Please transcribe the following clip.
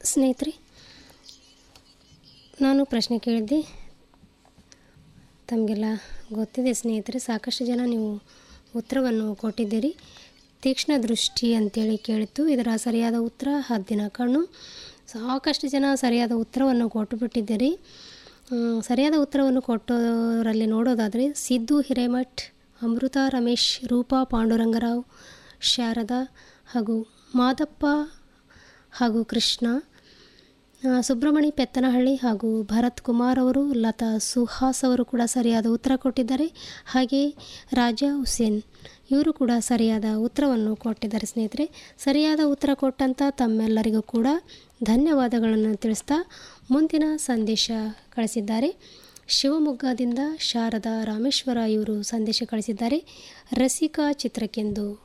ಸ್ನೇಹಿತರೆ ನಾನು ಪ್ರಶ್ನೆ ಕೇಳಿದ್ದೆ ತಮಗೆಲ್ಲ ಗೊತ್ತಿದೆ ಸ್ನೇಹಿತರೆ ಸಾಕಷ್ಟು ಜನ ನೀವು ಉತ್ತರವನ್ನು ಕೊಟ್ಟಿದ್ದೀರಿ ತೀಕ್ಷ್ಣ ದೃಷ್ಟಿ ಅಂತೇಳಿ ಕೇಳಿತ್ತು ಇದರ ಸರಿಯಾದ ಉತ್ತರ ಹದ್ದಿನ ಕಣ್ಣು ಸಾಕಷ್ಟು ಜನ ಸರಿಯಾದ ಉತ್ತರವನ್ನು ಕೊಟ್ಟು ಬಿಟ್ಟಿದ್ದೀರಿ ಹ್ಮ್, ಸರಿಯಾದ ಉತ್ತರವನ್ನು ಕೊಟ್ಟೋರಲ್ಲಿ ನೋಡೋದಾದರೆ ಸಿದ್ದು ಹಿರೇಮಠ್ ಅಮೃತ ರಮೇಶ್ ರೂಪಾ ಪಾಂಡುರಂಗರಾವ್ ಶಾರದಾ ಹಾಗೂ ಮಾದಪ್ಪ ಹಾಗೂ ಕೃಷ್ಣ ಆ, ಸುಬ್ರಹ್ಮಣಿ ಪೆತ್ತನಹಳ್ಳಿ ಹಾಗೂ ಭರತ್ ಕುಮಾರ್ ಅವರು ಲತಾ ಸುಹಾಸ್ ಅವರು ಕೂಡ ಸರಿಯಾದ ಉತ್ತರ ಕೊಟ್ಟಿದ್ದಾರೆ ಹಾಗೆ ರಾಜಾ ಹುಸೇನ್ ಇವರು ಕೂಡ ಸರಿಯಾದ ಉತ್ತರವನ್ನು ಕೊಟ್ಟಿದ್ದಾರೆ ಸ್ನೇಹಿತರೆ ಸರಿಯಾದ ಉತ್ತರ ಕೊಟ್ಟಂಥ ತಮ್ಮೆಲ್ಲರಿಗೂ ಕೂಡ ಧನ್ಯವಾದಗಳನ್ನು ತಿಳಿಸ್ತಾ ಮುಂದಿನ ಸಂದೇಶ ಕಳಿಸಿದ್ದಾರೆ ಶಿವಮೊಗ್ಗದಿಂದ ಶಾರದಾ ರಾಮೇಶ್ವರ ಇವರು ಸಂದೇಶ ಕಳಿಸಿದ್ದಾರೆ ರಸಿಕಾ ಚಿತ್ರಕ್ಕೆಂದು